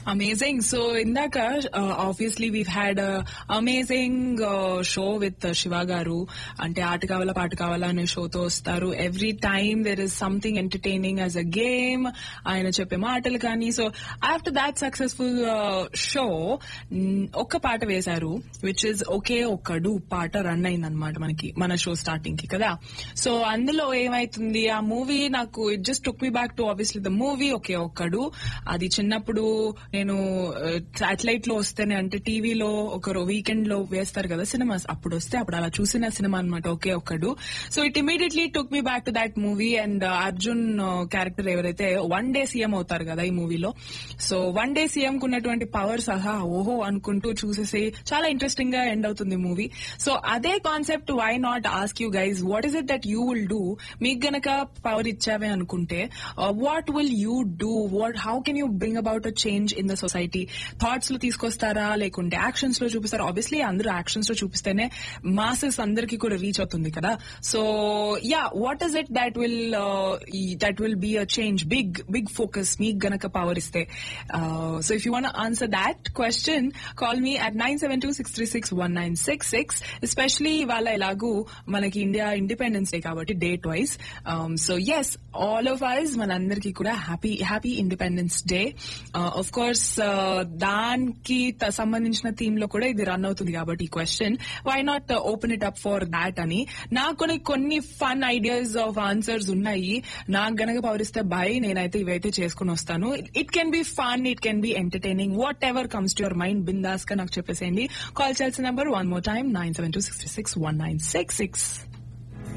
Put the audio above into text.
Amazing. So ఇందాక obviously we had amazing show with Shiva garu అంటే ఆట కావాలా పాట కావాలా అనే షోతో వస్తారు every time there is something entertaining as a game ఆయన చెప్పే మాటలు కానీ so after that successful show ఒక్క పాట వేశారు విచ్ ఇస్ ఒకే ఒక్కడు పాట రన్ అయింది అనమాట మనకి మన షో స్టార్టింగ్ కి కదా సో అందులో ఏమైతుంది ఆ మూవీ నాకు it just took me back to obviously the movie Oke Okkadu అది చిన్నప్పుడు నేను సాటిలైట్ లో వస్తేనే అంటే టీవీలో ఒక వీకెండ్ లో వేస్తారు కదా సినిమాస్ అప్పుడు వస్తే అప్పుడు అలా చూసిన సినిమా అనమాట Oke Okkadu so it immediately took me back to that movie and Arjun character ఎవరైతే వన్ డే సీఎం అవుతారు కదా ఈ మూవీలో సో వన్ డే సీఎం కు ఉన్నటువంటి పవర్ సహా ఓహో అనుకుంటూ చూసేసి చాలా ఇంట్రెస్టింగ్ గా ఎండ్ అవుతుంది మూవీ సో అదే concept why not ask you guys what is it that you will do మీకు గనక పవర్ ఇచ్చావే అనుకుంటే what will you do what how can you bring about a change in the society thoughts లో తీసుకొస్తారా లేకుంటే actions లో చూపిస్తారా obviously అందరూ యాక్షన్స్ లో చూపిస్తేనే మాసెస్ అందరికి కూడా రీచ్ అవుతుంది కదా so ya what is it that will that will be a change big big focus మీకు గనక పవర్ ఇస్తే so if you want answer that question call me at nine seven two six three six one nine six six especially ఇవాళ ఎలాగూ మనకి India Independence Day కాబట్టి date wise so as all of eyes మనందరికీ కూడా happy happy Independence Day of course దానికి త- సంబంధించిన theme లో కూడా ఇది రన్ అవుతుంది కాబట్టి ఈ question why not open it up for that అని నాకు కొన్ని కొన్ని ఫన్ ఐడియాస్ ఆఫ్ ఆన్సర్స్ ఉన్నాయి నాకు గనక పవరిస్తే భయ్ నేనైతే ఇవైతే చేసుకుని వస్తాను it can be fun it can be entertaining whatever comes to your mind బిందాస్ గా నాకు చెప్పేసేయండి కాల్ చేయాల్సిన number one more time nine seven two six six one nine six six